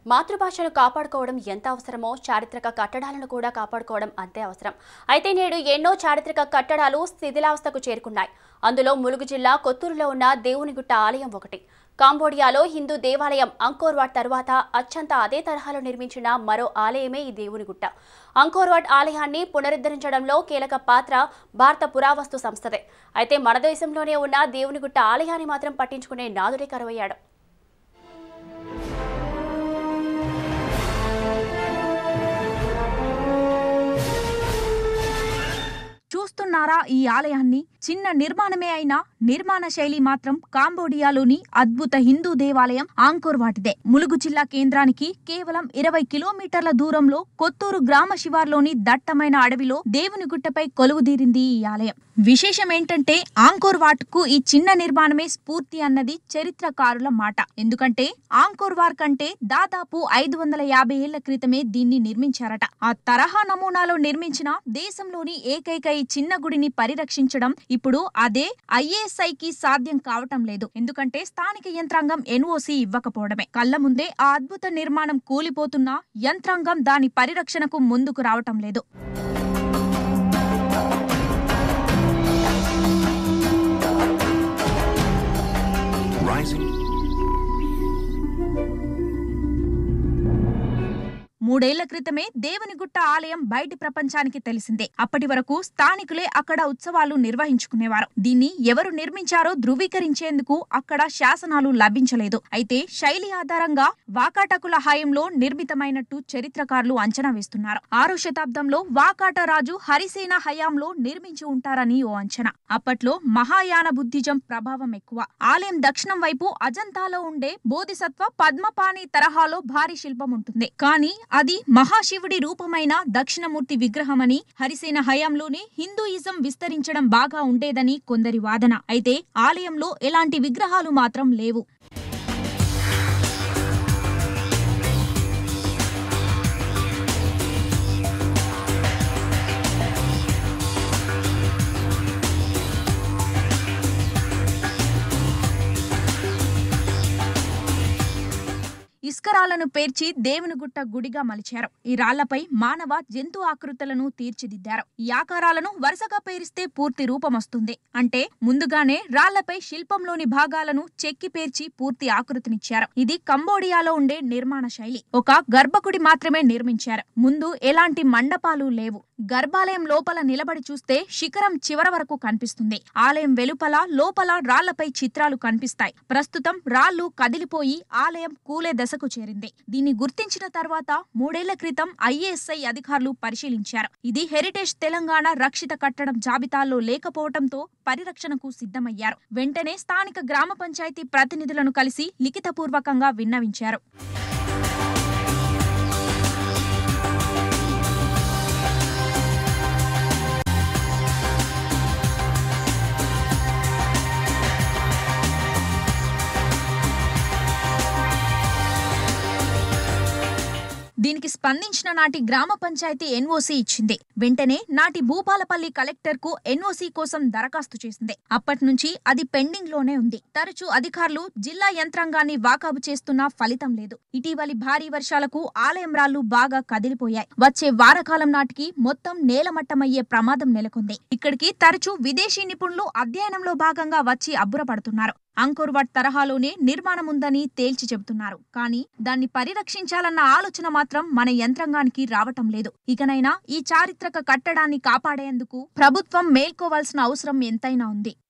మాతృభాషను కాపాడుకోవడం ఎంత అవసరమో చారిత్రక కట్టడాలను కూడా కాపాడుకోవడం అంతే అవసరం అయితే నేడు ఎన్నో చారిత్రక కట్టడాలు శిథిలావస్థకు చేరుకున్నాయి అందులో ములుగు జిల్లా కొత్తూరులో ఉన్న దేవునిగుట్ట ఆలయం ఒకటి కాంబోడియాలో హిందూ దేవాలయం అంకోర్వాట్ తర్వాత అచ్చంత అదే తరహాలో నిర్మించిన మరో ఆలయమే ఈ దేవునిగుట్ట అంకోర్వాట్ ఆలయాన్ని పునరుద్ధరించడంలో కీలక పాత్ర భారత పురావస్తు సంస్థదే అయితే మన దేశంలోనే ఉన్న దేవునిగుట్ట ఆలయాన్ని మాత్రం పట్టించుకునే నాదుడే కరువయ్యాడు చూస్తున్నారా ఈ ఆలయాన్ని చిన్న నిర్మాణమే అయినా నిర్మాణ శైలి మాత్రం కాంబోడియాలోని అద్భుత హిందూ దేవాలయం ఆంకోర్ వాటిదే ములుగు జిల్లా కేంద్రానికి కేవలం ఇరవై కిలోమీటర్ల దూరంలో కొత్తూరు గ్రామ శివార్లోని దట్టమైన అడవిలో దేవుని గుట్టపై కొలువుదీరింది ఈ ఆలయం విశేషం ఏంటంటే ఆంకోర్ వాట్ కు ఈ చిన్న నిర్మాణమే స్ఫూర్తి అన్నది చరిత్రకారుల మాట ఎందుకంటే ఆంకోర్ వార్ కంటే దాదాపు ఐదు వందల యాభై ఏళ్ల క్రితమే దీన్ని నిర్మించారట ఆ తరహా నమూనాలో నిర్మించిన దేశంలోని ఏకైక ఈ చిన్న గుడిని పరిరక్షించడం ఇప్పుడు అదే ఐఏఎస్ఐ కి సాధ్యం కావటం లేదు ఎందుకంటే స్థానిక యంత్రాంగం ఎన్ఓసి ఇవ్వకపోవడమే కళ్ళ ముందే ఆ అద్భుత నిర్మాణం కూలిపోతున్నా యంత్రాంగం దాని పరిరక్షణకు ముందుకు రావటం లేదు Rising. మూడేళ్ల క్రితమే దేవునిగుట్ట ఆలయం బయటి ప్రపంచానికి తెలిసిందే అప్పటి వరకు స్థానికులే అక్కడ ఉత్సవాలు నిర్వహించుకునేవారు దీన్ని ఎవరు నిర్మించారో ధృవీకరించేందుకు అక్కడ శాసనాలు లభించలేదు అయితే శైలి ఆధారంగా వాకాటకుల హయాంలో నిర్మితమైనట్టు చరిత్రకారులు అంచనా వేస్తున్నారు ఆరో శతాబ్దంలో వాకాట రాజు హరిసేన హయాంలో నిర్మించి ఉంటారని ఓ అంచనా అప్పట్లో మహాయాన బుద్ధిజం ప్రభావం ఎక్కువ ఆలయం దక్షిణం వైపు అజంతాలో ఉండే బోధిసత్వ పద్మపాణి తరహాలో భారీ శిల్పం ఉంటుంది కానీ అది మహాశివుడి రూపమైన దక్షిణమూర్తి విగ్రహమని హరిసేన హయాంలోనే హిందూయిజం విస్తరించడం బాగా ఉండేదని కొందరి వాదన అయితే ఆలయంలో ఎలాంటి విగ్రహాలు మాత్రం లేవు ఇస్కరాలను పేర్చి దేవునిగుట్ట గుడిగా మలిచారు ఈ రాళ్లపై మానవ జంతు ఆకృతులను తీర్చిదిద్దారు ఈ ఆకారాలను వరుసగా పేరిస్తే పూర్తి రూపం వస్తుంది అంటే ముందుగానే రాళ్లపై శిల్పంలోని భాగాలను చెక్కి పేర్చి పూర్తి ఆకృతినిచ్చారు ఇది కంబోడియాలో ఉండే నిర్మాణ శైలి ఒక గర్భగుడి మాత్రమే నిర్మించారు ముందు ఎలాంటి మండపాలు లేవు గర్భాలయం లోపల నిలబడి చూస్తే శిఖరం చివర వరకు కనిపిస్తుంది ఆలయం వెలుపల లోపల రాళ్లపై చిత్రాలు కనిపిస్తాయి ప్రస్తుతం రాళ్లు కదిలిపోయి ఆలయం కూలే దశకు చేరింది దీన్ని గుర్తించిన తర్వాత మూడేళ్ల క్రితం ఐఏఎస్ఐ అధికారులు పరిశీలించారు ఇది హెరిటేజ్ తెలంగాణ రక్షిత కట్టడం జాబితాలో లేకపోవడంతో పరిరక్షణకు సిద్ధమయ్యారు వెంటనే స్థానిక గ్రామ పంచాయతీ ప్రతినిధులను కలిసి లిఖితపూర్వకంగా విన్నవించారు దీనికి స్పందించిన నాటి గ్రామ పంచాయతీ ఎన్ఓసి ఇచ్చింది వెంటనే నాటి భూపాలపల్లి కలెక్టర్ కు ఎన్ఓసి కోసం దరఖాస్తు చేసింది అప్పటి నుంచి అది పెండింగ్ లోనే ఉంది తరచూ అధికారులు జిల్లా యంత్రాంగాన్ని వాకాబు చేస్తున్నా ఫలితం లేదు ఇటీవలి భారీ వర్షాలకు ఆలయం రాళ్లు బాగా కదిలిపోయాయి వచ్చే వారకాలం నాటికి మొత్తం నేలమట్టమయ్యే ప్రమాదం నెలకొంది ఇక్కడికి తరచూ విదేశీ నిపుణులు అధ్యయనంలో భాగంగా వచ్చి అబ్బురపడుతున్నారు అంకుర్వాట్ తరహాలోనే నిర్మాణం ఉందని తేల్చి చెబుతున్నారు కానీ దాన్ని పరిరక్షించాలన్న ఆలోచన మాత్రం మన యంత్రాంగానికి రావటం లేదు ఇకనైనా ఈ చారిత్రక కట్టడాన్ని కాపాడేందుకు ప్రభుత్వం మేల్కోవాల్సిన అవసరం ఎంతైనా ఉంది